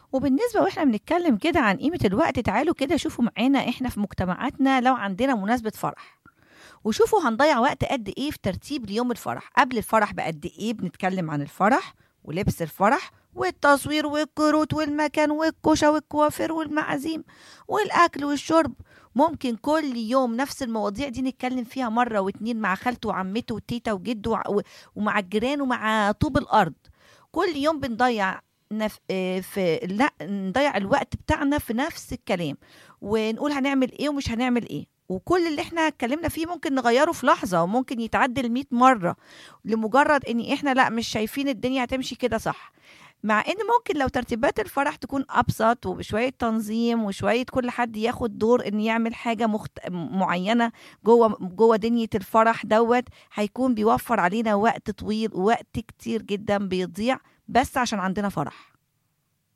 وبالنسبة واحنا بنتكلم كده عن قيمة الوقت تعالوا كده شوفوا معانا احنا في مجتمعاتنا لو عندنا مناسبة فرح وشوفوا هنضيع وقت قد ايه في ترتيب ليوم الفرح قبل الفرح بقد ايه بنتكلم عن الفرح ولبس الفرح والتصوير والكروت والمكان والكوشة والكوافير والمعازيم والأكل والشرب ممكن كل يوم نفس المواضيع دي نتكلم فيها مرة واتنين مع خالته وعمته وتيتا وجده وع- ومع الجيران ومع طوب الأرض كل يوم بنضيع نف... آه، في لا نضيع الوقت بتاعنا في نفس الكلام ونقول هنعمل ايه ومش هنعمل ايه وكل اللي احنا اتكلمنا فيه ممكن نغيره في لحظة وممكن يتعدل 100 مرة لمجرد ان احنا لا مش شايفين الدنيا هتمشي كده صح مع ان ممكن لو ترتيبات الفرح تكون ابسط وبشويه تنظيم وشويه كل حد ياخد دور ان يعمل حاجه مخت... معينه جوه جوه دنيا الفرح دوت هيكون بيوفر علينا وقت طويل ووقت كتير جدا بيضيع بس عشان عندنا فرح